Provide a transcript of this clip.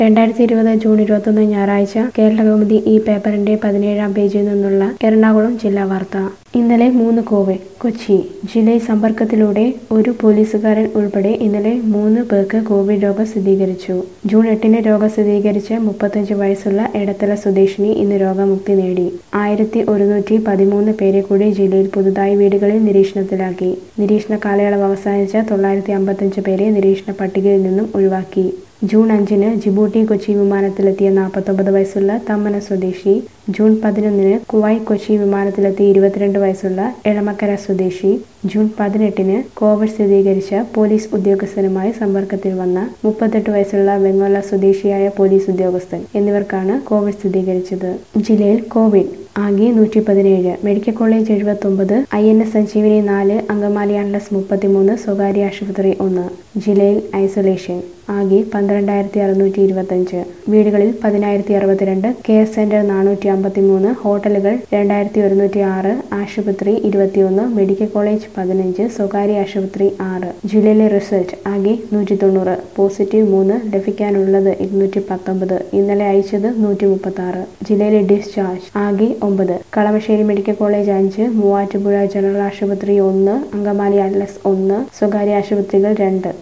രണ്ടായിരത്തി ഇരുപത് ജൂൺ ഇരുപത്തൊന്ന് ഞായറാഴ്ച കേരളകൗമുദി ഈ പേപ്പറിന്റെ പതിനേഴാം പേജിൽ നിന്നുള്ള എറണാകുളം ജില്ലാ വാർത്ത ഇന്നലെ മൂന്ന് കോവിഡ് കൊച്ചി ജില്ലയിൽ സമ്പർക്കത്തിലൂടെ ഒരു പോലീസുകാരൻ ഉൾപ്പെടെ ഇന്നലെ മൂന്ന് പേർക്ക് കോവിഡ് രോഗം സ്ഥിരീകരിച്ചു ജൂൺ എട്ടിന് രോഗം സ്ഥിരീകരിച്ച മുപ്പത്തഞ്ച് വയസ്സുള്ള എടത്തല സ്വദേശിനി ഇന്ന് രോഗമുക്തി നേടി ആയിരത്തി ഒരുന്നൂറ്റി പതിമൂന്ന് പേരെ കൂടി ജില്ലയിൽ പുതുതായി വീടുകളിൽ നിരീക്ഷണത്തിലാക്കി നിരീക്ഷണ കാലയളവ് അവസാനിച്ച തൊള്ളായിരത്തി അമ്പത്തഞ്ച് പേരെ നിരീക്ഷണ പട്ടികയിൽ നിന്നും ഒഴിവാക്കി ജൂൺ അഞ്ചിന് ജിബൂട്ടി കൊച്ചി വിമാനത്തിലെത്തിയ നാൽപ്പത്തൊമ്പത് വയസ്സുള്ള തമ്മന സ്വദേശി ജൂൺ പതിനൊന്നിന് കുവൈ കൊച്ചി വിമാനത്തിലെത്തിയ ഇരുപത്തിരണ്ട് വയസ്സുള്ള എളമക്കര സ്വദേശി ജൂൺ പതിനെട്ടിന് കോവിഡ് സ്ഥിരീകരിച്ച പോലീസ് ഉദ്യോഗസ്ഥനുമായി സമ്പർക്കത്തിൽ വന്ന മുപ്പത്തെട്ട് വയസ്സുള്ള വെങ്ങോല സ്വദേശിയായ പോലീസ് ഉദ്യോഗസ്ഥൻ എന്നിവർക്കാണ് കോവിഡ് സ്ഥിരീകരിച്ചത് ജില്ലയിൽ കോവിഡ് ആകെ നൂറ്റി പതിനേഴ് മെഡിക്കൽ കോളേജ് എഴുപത്തൊമ്പത് ഐ എൻ എസ് സഞ്ജീവനി നാല് അങ്കമാലി അൺലസ് മുപ്പത്തിമൂന്ന് സ്വകാര്യ ആശുപത്രി ഒന്ന് ജില്ലയിൽ ഐസൊലേഷൻ ആകെ പന്ത്രണ്ടായിരത്തി അറുന്നൂറ്റി ഇരുപത്തഞ്ച് വീടുകളിൽ പതിനായിരത്തി അറുപത്തിരണ്ട് കെയർ സെന്റർ നാനൂറ്റി അമ്പത്തിമൂന്ന് ഹോട്ടലുകൾ രണ്ടായിരത്തി ഒരുന്നൂറ്റി ആറ് ആശുപത്രി ഇരുപത്തിയൊന്ന് മെഡിക്കൽ കോളേജ് പതിനഞ്ച് സ്വകാര്യ ആശുപത്രി ആറ് ജില്ലയിലെ റിസൾട്ട് ആകെ നൂറ്റി തൊണ്ണൂറ് പോസിറ്റീവ് മൂന്ന് ലഭിക്കാനുള്ളത് ഇരുന്നൂറ്റി പത്തൊമ്പത് ഇന്നലെ അയച്ചത് നൂറ്റി മുപ്പത്തി ആറ് ജില്ലയിലെ ഡിസ്ചാർജ് ആകെ ഒമ്പത് കളമശ്ശേരി മെഡിക്കൽ കോളേജ് അഞ്ച് മൂവാറ്റുപുഴ ജനറൽ ആശുപത്രി ഒന്ന് അങ്കമാലി അറ്റ്ലസ് ഒന്ന് സ്വകാര്യ ആശുപത്രികൾ രണ്ട്